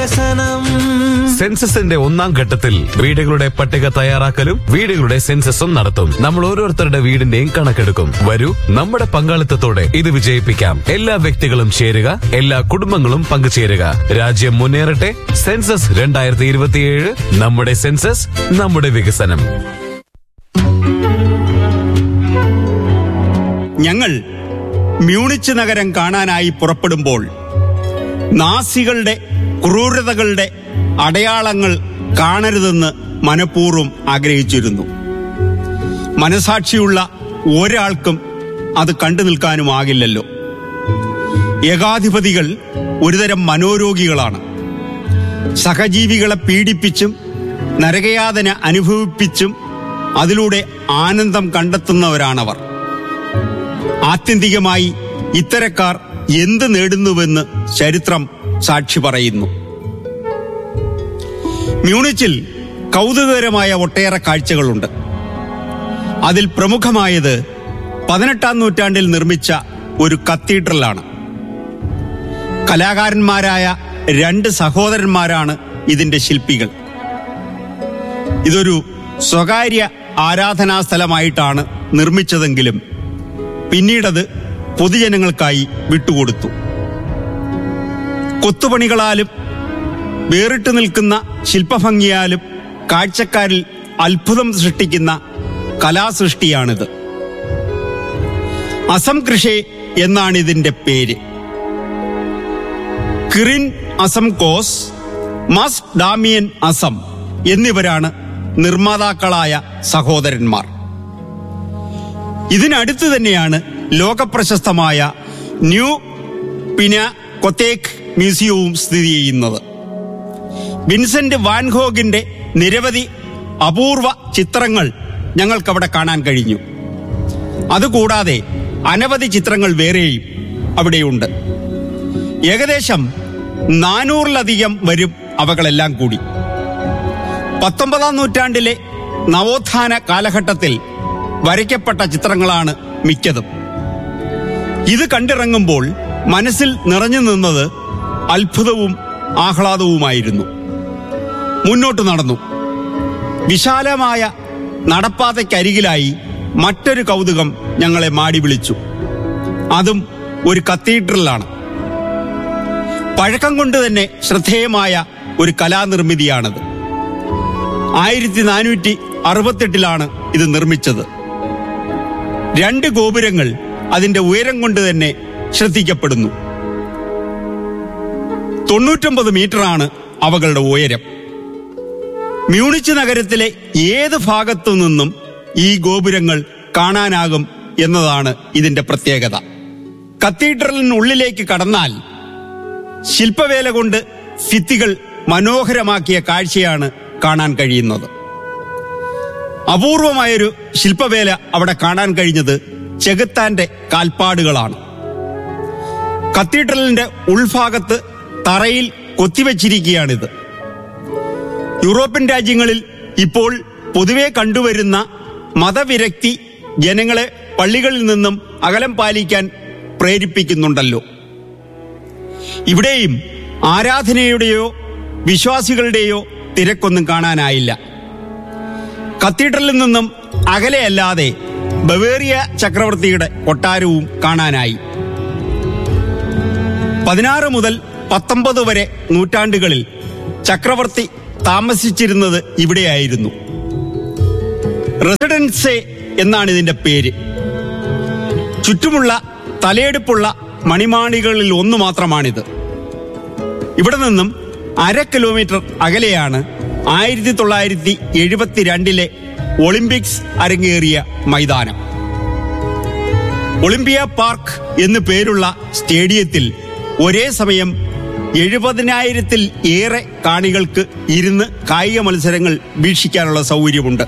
വികസനം സെൻസസിന്റെ ഒന്നാം ഘട്ടത്തിൽ വീടുകളുടെ പട്ടിക തയ്യാറാക്കലും വീടുകളുടെ സെൻസസും നടത്തും നമ്മൾ ഓരോരുത്തരുടെ വീടിന്റെയും കണക്കെടുക്കും വരൂ നമ്മുടെ പങ്കാളിത്തത്തോടെ ഇത് വിജയിപ്പിക്കാം എല്ലാ വ്യക്തികളും ചേരുക എല്ലാ കുടുംബങ്ങളും പങ്കുചേരുക രാജ്യം മുന്നേറട്ടെ സെൻസസ് രണ്ടായിരത്തി ഇരുപത്തിയേഴ് നമ്മുടെ സെൻസസ് നമ്മുടെ വികസനം ഞങ്ങൾ മ്യൂണിച്ച് നഗരം കാണാനായി പുറപ്പെടുമ്പോൾ നാസികളുടെ ക്രൂരതകളുടെ അടയാളങ്ങൾ കാണരുതെന്ന് മനഃപൂർവ്വം ആഗ്രഹിച്ചിരുന്നു മനസാക്ഷിയുള്ള ഒരാൾക്കും അത് കണ്ടു നിൽക്കാനുമാകില്ലല്ലോ ഏകാധിപതികൾ ഒരുതരം മനോരോഗികളാണ് സഹജീവികളെ പീഡിപ്പിച്ചും നരകയാതന അനുഭവിപ്പിച്ചും അതിലൂടെ ആനന്ദം കണ്ടെത്തുന്നവരാണവർ ആത്യന്തികമായി ഇത്തരക്കാർ എന്ത് നേടുന്നുവെന്ന് ചരിത്രം സാക്ഷി പറയുന്നു മ്യൂണിച്ചിൽ കൗതുകകരമായ ഒട്ടേറെ കാഴ്ചകളുണ്ട് അതിൽ പ്രമുഖമായത് പതിനെട്ടാം നൂറ്റാണ്ടിൽ നിർമ്മിച്ച ഒരു കത്തീഡ്രലാണ് കലാകാരന്മാരായ രണ്ട് സഹോദരന്മാരാണ് ഇതിന്റെ ശില്പികൾ ഇതൊരു സ്വകാര്യ ആരാധനാ സ്ഥലമായിട്ടാണ് നിർമ്മിച്ചതെങ്കിലും പിന്നീടത് പൊതുജനങ്ങൾക്കായി വിട്ടുകൊടുത്തു കൊത്തുപണികളാലും വേറിട്ട് നിൽക്കുന്ന ശില്പഭംഗിയാലും കാഴ്ചക്കാരിൽ അത്ഭുതം സൃഷ്ടിക്കുന്ന കലാസൃഷ്ടിയാണിത് അസം കൃഷി എന്നാണ് ഇതിന്റെ പേര് കിറിൻ അസം കോസ് മസ് ഡാമിയൻ അസം എന്നിവരാണ് നിർമ്മാതാക്കളായ സഹോദരന്മാർ ഇതിനടുത്ത് തന്നെയാണ് ലോകപ്രശസ്തമായ ന്യൂ പിന കൊത്തേക്ക് മ്യൂസിയവും സ്ഥിതി ചെയ്യുന്നത് വിൻസെന്റ് വാൻഹോഗിന്റെ നിരവധി അപൂർവ ചിത്രങ്ങൾ ഞങ്ങൾക്കവിടെ കാണാൻ കഴിഞ്ഞു അതുകൂടാതെ അനവധി ചിത്രങ്ങൾ വേറെയും അവിടെയുണ്ട് ഏകദേശം നാനൂറിലധികം വരും അവകളെല്ലാം കൂടി പത്തൊമ്പതാം നൂറ്റാണ്ടിലെ നവോത്ഥാന കാലഘട്ടത്തിൽ വരയ്ക്കപ്പെട്ട ചിത്രങ്ങളാണ് മിക്കതും ഇത് കണ്ടിറങ്ങുമ്പോൾ മനസ്സിൽ നിറഞ്ഞു നിന്നത് അത്ഭുതവും ആഹ്ലാദവുമായിരുന്നു മുന്നോട്ട് നടന്നു വിശാലമായ നടപ്പാതയ്ക്കരികിലായി മറ്റൊരു കൗതുകം ഞങ്ങളെ മാടി വിളിച്ചു അതും ഒരു കത്തീഡ്രലാണ് പഴക്കം കൊണ്ട് തന്നെ ശ്രദ്ധേയമായ ഒരു കലാനിർമ്മിതിയാണത് ആയിരത്തി നാനൂറ്റി അറുപത്തെട്ടിലാണ് ഇത് നിർമ്മിച്ചത് രണ്ട് ഗോപുരങ്ങൾ അതിന്റെ ഉയരം കൊണ്ട് തന്നെ ശ്രദ്ധിക്കപ്പെടുന്നു തൊണ്ണൂറ്റൊമ്പത് മീറ്ററാണ് അവകളുടെ ഉയരം മ്യൂണിച്ച് നഗരത്തിലെ ഏത് ഭാഗത്തു നിന്നും ഈ ഗോപുരങ്ങൾ കാണാനാകും എന്നതാണ് ഇതിന്റെ പ്രത്യേകത കത്തീഡ്രലിനുള്ളിലേക്ക് കടന്നാൽ ശില്പവേല കൊണ്ട് ഭിത്തികൾ മനോഹരമാക്കിയ കാഴ്ചയാണ് കാണാൻ കഴിയുന്നത് അപൂർവമായൊരു ശില്പവേല അവിടെ കാണാൻ കഴിഞ്ഞത് ചെകുത്താന്റെ കാൽപ്പാടുകളാണ് കത്തീഡ്രലിന്റെ ഉൾഭാഗത്ത് തറയിൽ കൊത്തിവെച്ചിരിക്കുകയാണിത് യൂറോപ്യൻ രാജ്യങ്ങളിൽ ഇപ്പോൾ പൊതുവെ കണ്ടുവരുന്ന മതവിരക്തി ജനങ്ങളെ പള്ളികളിൽ നിന്നും അകലം പാലിക്കാൻ പ്രേരിപ്പിക്കുന്നുണ്ടല്ലോ ഇവിടെയും ആരാധനയുടെയോ വിശ്വാസികളുടെയോ തിരക്കൊന്നും കാണാനായില്ല കത്തീഡ്രലിൽ നിന്നും അകലെയല്ലാതെ ബവേറിയ ചക്രവർത്തിയുടെ കൊട്ടാരവും കാണാനായി പതിനാറ് മുതൽ പത്തൊമ്പത് വരെ നൂറ്റാണ്ടുകളിൽ ചക്രവർത്തി താമസിച്ചിരുന്നത് ഇവിടെയായിരുന്നു റെസിഡൻസെ എന്നാണ് ഇതിന്റെ പേര് ചുറ്റുമുള്ള തലയെടുപ്പുള്ള മണിമാണികളിൽ ഒന്ന് മാത്രമാണിത് ഇവിടെ നിന്നും അര കിലോമീറ്റർ അകലെയാണ് ആയിരത്തി തൊള്ളായിരത്തി എഴുപത്തിരണ്ടിലെ ഒളിമ്പിക്സ് അരങ്ങേറിയ മൈതാനം ഒളിമ്പിയ പാർക്ക് എന്നു പേരുള്ള സ്റ്റേഡിയത്തിൽ ഒരേ സമയം എഴുപതിനായിരത്തിൽ ഏറെ കാണികൾക്ക് ഇരുന്ന് കായിക മത്സരങ്ങൾ വീക്ഷിക്കാനുള്ള സൗകര്യമുണ്ട്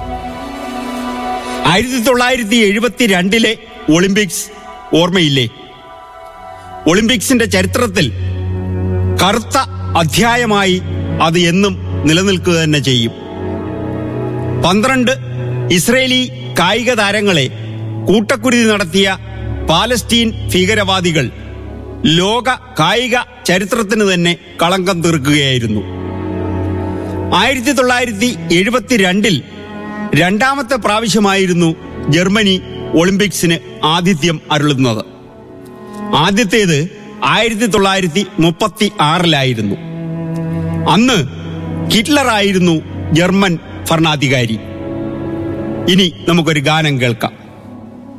ആയിരത്തി തൊള്ളായിരത്തി എഴുപത്തിരണ്ടിലെ ഒളിമ്പിക്സ് ഓർമ്മയില്ലേ ഒളിമ്പിക്സിന്റെ ചരിത്രത്തിൽ കറുത്ത അധ്യായമായി അത് എന്നും നിലനിൽക്കുക തന്നെ ചെയ്യും പന്ത്രണ്ട് ഇസ്രേലി കായിക താരങ്ങളെ കൂട്ടക്കുരുതി നടത്തിയ പാലസ്റ്റീൻ ഭീകരവാദികൾ ലോക കായിക ചരിത്രത്തിന് തന്നെ കളങ്കം തീർക്കുകയായിരുന്നു ആയിരത്തി തൊള്ളായിരത്തി എഴുപത്തിരണ്ടിൽ രണ്ടാമത്തെ പ്രാവശ്യമായിരുന്നു ജർമ്മനി ഒളിമ്പിക്സിന് ആതിഥ്യം അരുളുന്നത് ആദ്യത്തേത് ആയിരത്തി തൊള്ളായിരത്തി മുപ്പത്തി ആറിലായിരുന്നു അന്ന് ഹിറ്റ്ലറായിരുന്നു ജർമ്മൻ ഭരണാധികാരി ഇനി നമുക്കൊരു ഗാനം കേൾക്കാം